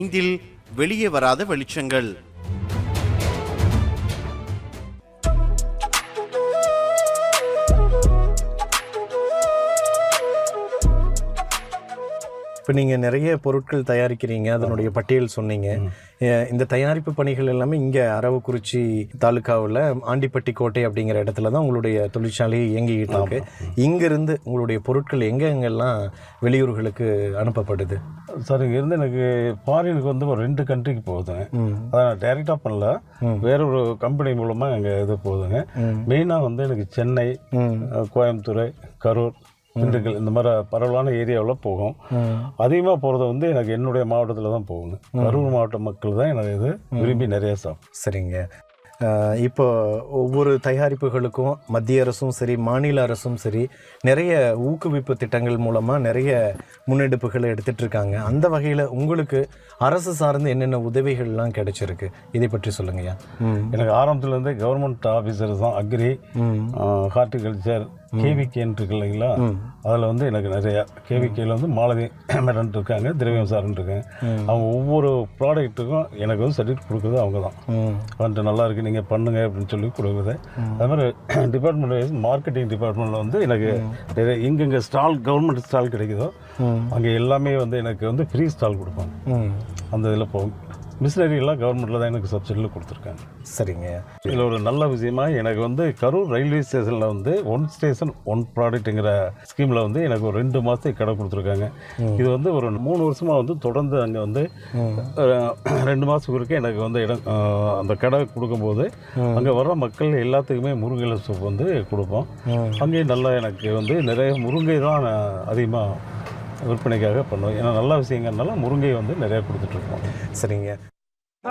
இதில் வெளியே வராத வெளிச்சங்கள் இப்போ நீங்கள் நிறைய பொருட்கள் தயாரிக்கிறீங்க அதனுடைய பட்டியல் சொன்னீங்க அஹ் இந்த தயாரிப்பு பணிகள் எல்லாமே இங்கே அரவக்குறிச்சி தாலுக்காவில் ஆண்டிப்பட்டி கோட்டை அப்படிங்கிற இடத்துல தான் உங்களுடைய தொழிற்சாலை இயங்கிக்கிட்டு இருக்கு இங்கிருந்து உங்களுடைய பொருட்கள் எங்கே எங்கெல்லாம் வெளியூர்களுக்கு அனுப்பப்படுது சார் இங்கேருந்து எனக்கு ஃபாரினுக்கு வந்து ஒரு ரெண்டு கண்ட்ரிக்கு போகுதுங்க அதை நான் டைரெக்டாக பண்ணல வேற ஒரு கம்பெனி மூலமாக அங்கே இது போகுதுங்க மெயினாக வந்து எனக்கு சென்னை அஹ், கோயம்புத்தூர் கரூர் திண்டுக்கல் இந்த மாதிரி பரவலான ஏரியாவில் போகும் அதிகமாக போகிறது வந்து எனக்கு என்னுடைய மாவட்டத்தில் தான் போகுங்க கரூர் மாவட்ட மக்கள் தான் எனக்கு இது விரும்பி நிறைய சாப்பிடும் சரிங்க அஹ் இப்போ ஒவ்வொரு தயாரிப்புகளுக்கும் மத்திய அரசும் சரி மாநில அரசும் சரி நிறைய ஊக்குவிப்பு திட்டங்கள் மூலமாக நிறைய முன்னெடுப்புகளை எடுத்துட்டு இருக்காங்க அந்த வகையில் உங்களுக்கு அரசு சார்ந்து என்னென்ன உதவிகள்லாம் கிடைச்சிருக்கு இதை பற்றி சொல்லுங்கய்யா ம் எனக்கு ஆரம்பத்துலேருந்தே கவர்மெண்ட் ஆஃபீஸர் தான் அக்ரி ஹார்டிகல்ச்சர் கேவிகேன்னு இருக்கு இல்லைங்களா அதில் வந்து எனக்கு நிறைய கேவிகேல வந்து மாலதி மேடம் இருக்காங்க திரவியம் சார்னு இருக்காங்க அவங்க ஒவ்வொரு ப்ராடக்ட்டுக்கும் எனக்கு வந்து சர்டிஃபிகேட் கொடுக்குறது அவங்க தான் ம் வந்துட்டு நல்லா இருக்கு நீங்கள் பண்ணுங்க அப்படின்னு சொல்லி கொடுக்குறது அது மாதிரி டிபார்ட்மெண்ட் வைஸ் மார்க்கெட்டிங் டிபார்ட்மெண்ட்டில் வந்து எனக்கு நிறைய எங்கெங்கே ஸ்டால் கவர்மெண்ட் ஸ்டால் கிடைக்குதோ அங்கே எல்லாமே வந்து எனக்கு வந்து ஃப்ரீ ஸ்டால் கொடுப்பாங்க ம் அந்த இதில் போகும் மிஷினரி எல்லாம் கவர்மெண்ட்டில் தான் எனக்கு சப்சிடியில் கொடுத்துருக்காங்க சரிங்க இதில் ஒரு நல்ல விஷயமா எனக்கு வந்து கரூர் ரயில்வே ஸ்டேஷனில் வந்து ஒன் ஸ்டேஷன் ஒன் ப்ராடக்ட்டுங்கிற ஸ்கீமில் வந்து எனக்கு ஒரு ரெண்டு மாதத்துக்கு கடை கொடுத்துருக்காங்க இது வந்து ஒரு மூணு வருஷமாக வந்து தொடர்ந்து அங்கே வந்து அஹ், ரெண்டு மாதத்துக்கு ஒருக்க எனக்கு வந்து இடம் அஹ், அந்த கடை கொடுக்கும்போது அங்கே வர்ற மக்கள் எல்லாத்துக்குமே முருங்கை சூப் வந்து கொடுப்போம் அங்கேயும் நல்லா எனக்கு வந்து நிறைய முருங்கை தான் அதிகமாக விற்பனைக்காக பண்ணுவோம் ஏன்னா நல்ல விஷயங்கிறனால முருங்கை வந்து நிறையா கொடுத்துட்ருக்கோம் சரிங்க